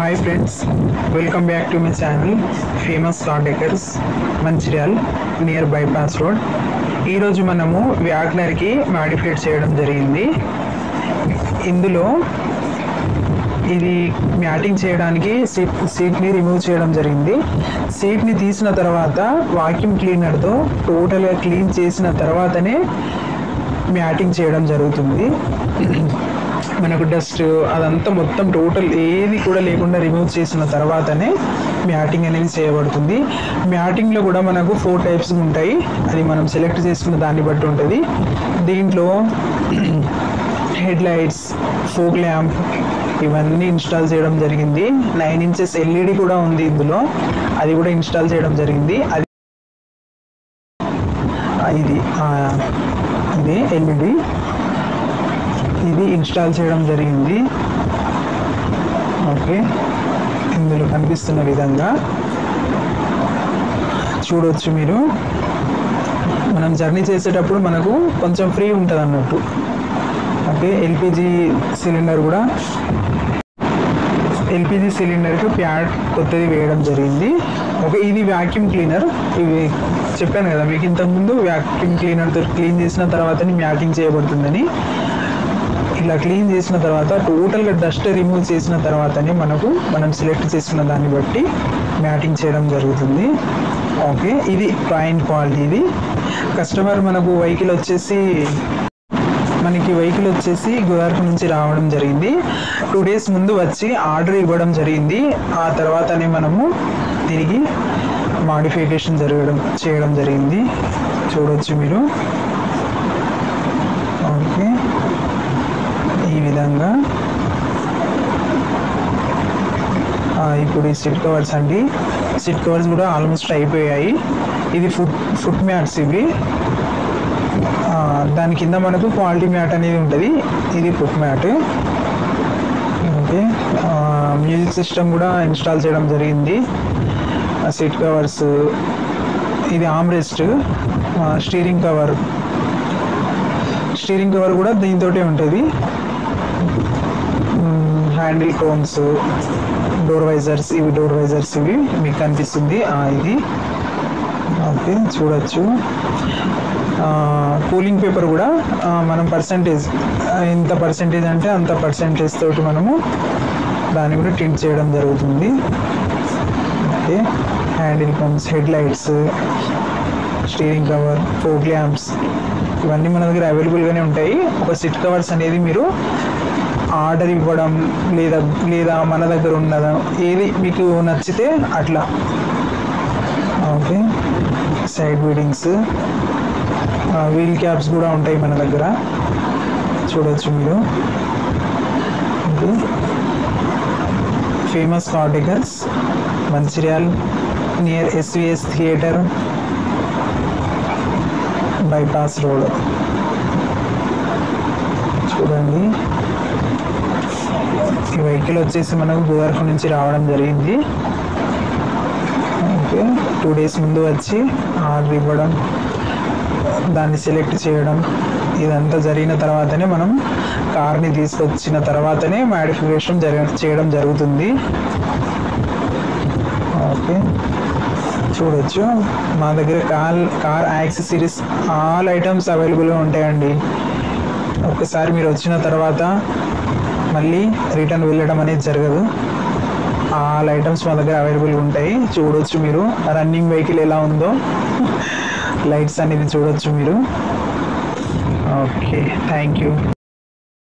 hi friends welcome back to my channel famous car decors Mancherial near bypass road ఈరోజు మనము వ్యాగ్నర్కి modified చేయడం జరిగింది ఇందులో ఇది మ్యాటింగ్ చేయడానికి సీట్ సీట్ని రిమూవ్ చేయడం జరిగింది సీట్ని తీసిన తర్వాత వాక్యూమ్ క్లీనర్తో టోటల్గా క్లీన్ చేసిన తర్వాతనే మ్యాటింగ్ చేయడం జరుగుతుంది మనకు డస్ట్ అదంతా మొత్తం టోటల్ ఏది కూడా లేకుండా రిమూవ్ చేసిన తర్వాతనే మ్యాటింగ్ అనేది చేయబడుతుంది మ్యాటింగ్లో కూడా మనకు ఫోర్ టైప్స్ ఉంటాయి అది మనం సెలెక్ట్ చేసుకున్న దాన్ని బట్టి ఉంటుంది దీంట్లో హెడ్ లైట్స్ ఫోక్ ల్యాంప్ ఇవన్నీ ఇన్స్టాల్ చేయడం జరిగింది నైన్ ఇంచెస్ ఎల్ఈడి కూడా ఉంది ఇందులో అది కూడా ఇన్స్టాల్ చేయడం జరిగింది అది ఆ, ఇది ఆ, ఇది ఎల్ఈడి ఇది ఇన్స్టాల్ చేయడం జరిగింది ఓకే ఇందులో కనిపిస్తున్న విధంగా చూడవచ్చు మీరు మనం జర్నీ చేసేటప్పుడు మనకు కొంచెం ఫ్రీ ఉంటుంది అన్నట్టు ఓకే ఎల్పిజి సిలిండర్ కూడా ఎల్పిజి సిలిండర్కి ప్యాడ్ కొత్తది వేయడం జరిగింది ఓకే ఇది వ్యాక్యూమ్ క్లీనర్ ఇవి చెప్పాను కదా మీకు ఇంతకుముందు వ్యాక్యూమ్ క్లీనర్తో క్లీన్ చేసిన తర్వాతనే మ్యాటింగ్ చేయబడుతుందని ఇలా క్లీన్ చేసిన తర్వాత టోటల్గా డస్ట్ రిమూవ్ చేసిన తర్వాతనే మనకు మనం సెలెక్ట్ చేసుకున్న దాన్ని బట్టి మ్యాటింగ్ చేయడం జరుగుతుంది ఓకే ఇది పాయింట్ క్వాలిటీ ఇది కస్టమర్ మనకు వెహికల్ వచ్చేసి మనకి వెహికల్ వచ్చేసి గోదావరి నుంచి రావడం జరిగింది టూ డేస్ ముందు వచ్చి ఆర్డర్ ఇవ్వడం జరిగింది ఆ తర్వాతనే మనము తిరిగి మాడిఫికేషన్ జరగడం చేయడం జరిగింది చూడవచ్చు మీరు ఓకే ఈ విధంగా ఆ, ఇప్పుడు ఈ సీట్ కవర్స్ అండి సీట్ కవర్స్ కూడా ఆల్మోస్ట్ అయిపోయాయి ఇది ఫుట్ ఫుట్ మ్యాట్స్ ఇవి ఆ, దాని కింద మనకు క్వాలిటీ మ్యాట్ అనేది ఉంటుంది ఇది ఫుట్ మ్యాట్ ఓకే ఆ, మ్యూజిక్ సిస్టమ్ కూడా ఇన్స్టాల్ చేయడం జరిగింది ఆ సీట్ కవర్స్ ఇది armrest steering cover steering cover కూడా దీంతోటే ఉంటుంది హ్యాండిల్ కోన్స్ డోర్ వైజర్స్ ఇవి డోర్ వైజర్స్ ఇవి మీకు కనిపిస్తుంది ఆ, ఇది ఓకే చూడొచ్చు కూలింగ్ పేపర్ కూడా ఆ, మనం పర్సంటేజ్ ఎంత పర్సంటేజ్ అంటే అంత పర్సంటేజ్ తోటి మనము దాన్ని కూడా టింట్ చేయడం జరుగుతుంది okay handle pumps head lights steering cover fog lamps ఇవన్నీ మన దగ్గర అవైలబుల్గానే ఉంటాయి ఒక సిట్ కవర్స్ అనేది మీరు ఆర్డర్ ఇవ్వడం లేదా లేదా మన దగ్గర ఉన్నదా ఏది మీకు నచ్చితే అట్లా okay side beadings wheel caps కూడా ఉంటాయి మన దగ్గర చూడవచ్చు మీరు okay famous car articles Mancherial near SVS theatre bypass road చూడండి ఈ వెహికల్ వచ్చేసి మనకు గోదావరి నుంచి రావడం జరిగింది ఓకే టూ డేస్ ముందు వచ్చి ఆర్డర్ ఇవ్వడం దాన్ని సెలెక్ట్ చేయడం ఇదంతా జరిగిన తర్వాతనే మనం కార్ని తీసుకొచ్చిన తర్వాతనే మాడిఫికేషన్ జరగ చేయడం జరుగుతుంది ఓకే చూడొచ్చు మా దగ్గర car car accessories all items అవైలబుల్గా ఉంటాయండి ఒక్కసారి మీరు వచ్చిన తర్వాత మళ్ళీ రిటర్న్ వెళ్ళడం అనేది జరగదు ఆల్ ఐటమ్స్ మా దగ్గర అవైలబుల్గా ఉంటాయి చూడొచ్చు మీరు రన్నింగ్ వెహికల్ ఎలా ఉందో లైట్స్ అనేది చూడొచ్చు మీరు ఓకే థ్యాంక్ యూ